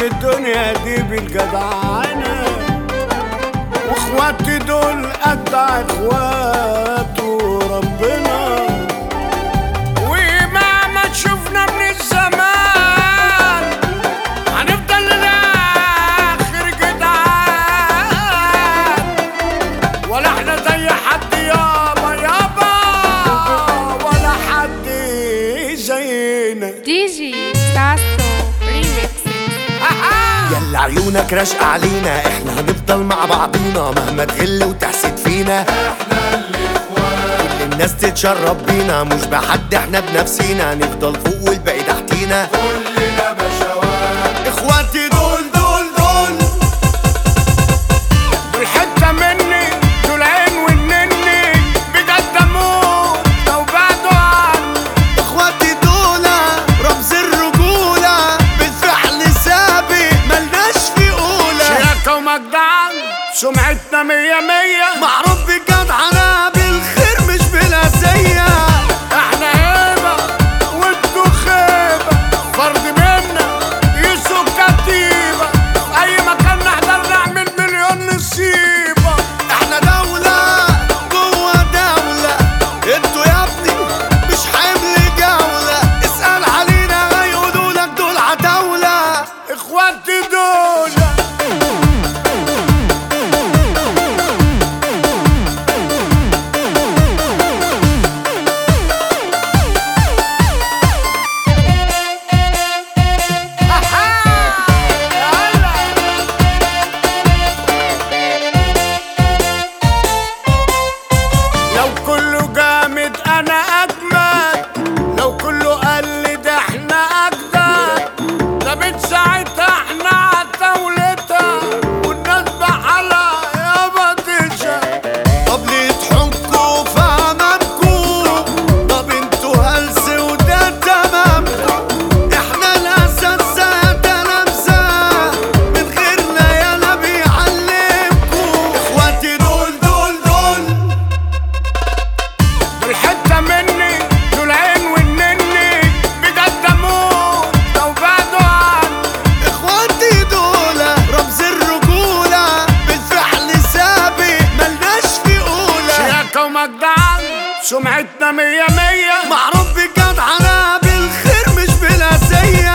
الدنيا دي بالجدعنة واخواتي دول أجدع اخوات وربنا ومهما شفنا من الزمان هنفضل للآخر جدعان ولا احنا زي حد يابا يابا ولا حد زينا دي جي ساسو ريميكس يلا عيونك راشقة علينا احنا هنفضل مع بعضينا مهما تغل وتحسد فينا كل الناس تتشرب بينا مش بحد احنا بنفسينا نفضل فوق والباقي تحتينا كلنا بشوات اخواتي دول دول دول دول حتة مني دول عين والنني بجد اموت لو بعدوا عني اخواتي دولة رمز الرجولة بالفعل سابق ملناش في اولى شياكة ومجدعة سمعتنا مية مية معروف بالجدعنة بالخير مش بالأذية احنا هيبة وانتو خيبة فرد منا يسوق كتيبة في أي مكان نحضر نعمل مليون نصيبة احنا دولة جوه دولة انتوا يا ابني مش حمل جولة اسأل علينا هيقولوا لك دول عتاولة اخواتي دول لو كله جامد انا اجمد لو كله قال لي ده احنا اجدد ده من ساعتها احنا عالدولتها والناس بحالها يابا تشهد طب ليه تحكوا في امامكم طب انتوا هلس وده تمامكم احنا الاسد سادة لمسة من غيرنا يالا بيعلمكم اخواتي دول دول دول دول حتة مني دول عين والنني بجد اموت لو بعدوا عني اخواتي دول رمز الرجولة بالفعل سابق ملناش في اولى شياكة ومجدعة سمعتنا مية مية معروف بالجدعنة بالخير مش بالأذية